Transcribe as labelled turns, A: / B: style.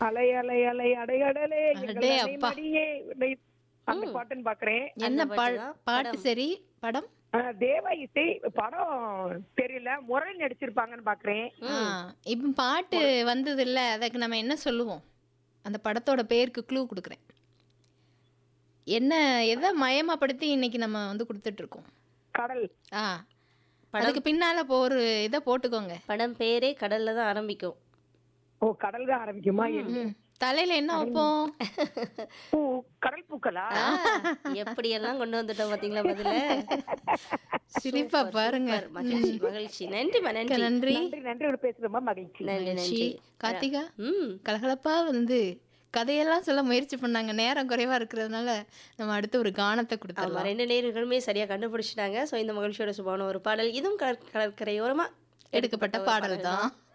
A: அலை அலை அலை அடையடலே எங்கள்
B: அடே
A: அலை
B: அப்பா.
A: மடியே உன்னை- அந்த பாட்டுன்னு பாக்குறேன்
B: என்ன
C: அந்த
B: பா-
C: பாட்டுதான்
B: பாட்டு சரி படம்
A: ஆ, தேவ இசை படம் தெரியல முரளி நடிச்சிருப்பாங்கன்னு பாக்குறேன்
B: ஆ, இப்ப பாட்டு வந்தது இல்ல அதுக்கு நம்ம என்ன சொல்லுவோம் அந்த படத்தோட பேருக்கு க்ளூ கொடுக்குறேன் என்ன எதை மயமாப்படுத்தி இன்னைக்கு நம்ம வந்து கொடுத்துட்டு இருக்கோம்
A: கடல்
B: ஆ அதுக்கு பின்னால இப்போ ஒரு இதை போட்டுக்கோங்க
C: படம் பேரே கடல்ல தான் ஆரம்பிக்கும்
A: ஓ கடல் தான் ஆரம்பிக்குமா
B: ம். தலையில என்ன வைப்போம்
A: பூ கடல் பூக்களா
C: எப்படியெல்லாம் கொண்டு வந்துட்டோம் பாத்தீங்களா பதில
B: சிரிப்பா பாருங்க
C: மகிழ்ச்சி மகிழ்ச்சி நன்றிமா நன்றி
B: நன்றி
A: நன்றி நன்றி ஒரு பேசுறோமா மகிழ்ச்சி
C: நன்றி
B: மகிழ்ச்சி.
C: நன்றி
B: கார்த்திகா
C: ம்
B: கலகலப்பா வந்து கதையெல்லாம் சொல்ல முயற்சி பண்ணாங்க நேரம் குறைவா இருக்கிறதுனால நம்ம அடுத்து ஒரு கானத்தை
C: ஆமா
B: கொடுத்துடலாம்
C: ரெண்டு நேர்களுமே சரியா கண்டுபிடிச்சிட்டாங்க சோ இந்த மகிழ்ச்சியோட சுபான ஒரு பாடல் இதுவும் கடற்- கடற்கரையோரமா
B: எடுக்கப்பட்ட பாடல் தான்